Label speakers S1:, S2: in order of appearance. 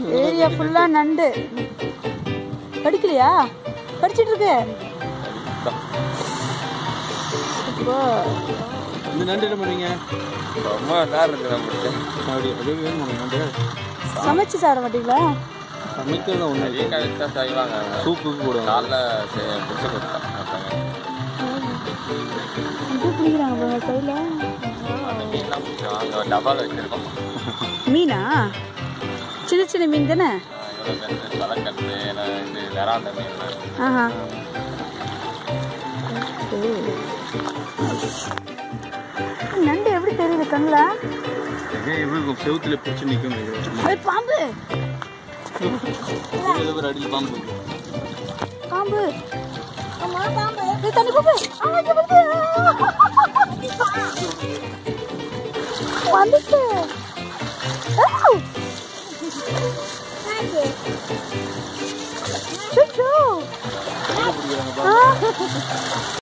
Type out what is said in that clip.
S1: Area ஃபுல்லா நண்டு கடிக்கலையா கடிச்சிட்டு இருக்கு அப்போ,
S2: இந்த நண்டு என்ன பண்ணுவீங்க
S3: ரொம்ப நேரம் இருக்கு நம்மளுக்கு
S2: அப்படி அது வேணுமா நண்டு
S1: சமைச்சு சாப்பிட மாட்டீங்களா
S2: சமைக்கிறது தான் ஒன்று
S3: நிறைய கழிச்சா செய்வாங்க
S2: சூப்புக்கு போடுவாங்க
S3: காலைல செ- பிடிச்சி கொடுத்தேன்
S1: இது பிடிக்கிறாங்க பாருங்க கையில
S3: அந்த மீன்லாம் பிடிச்சோம் அங்கே டப்பாவில் வச்சுருக்கோம்
S1: மீனா சின்ன சின்ன மீன் தானே
S3: இவ்வளோ பெருசு தலைக்கட்டு இது நிறாந்த மீன்
S1: ஆஹா நண்டு எப்படி தெரியுது கண்ணுல
S2: ஏன் எப்படி இருக்கும் செவுத்துல பிடிச்சி நிற்கும்
S1: அது பாம்பு
S2: ஏதோ ஒரு அடியில் பாம்பு இருக்கும்.
S1: பாம்பு இது தண்ணி பாம்பு ஆ, இங்க வருது. வந்துச்சு ஆ. அச்சச்சோ. ஆ.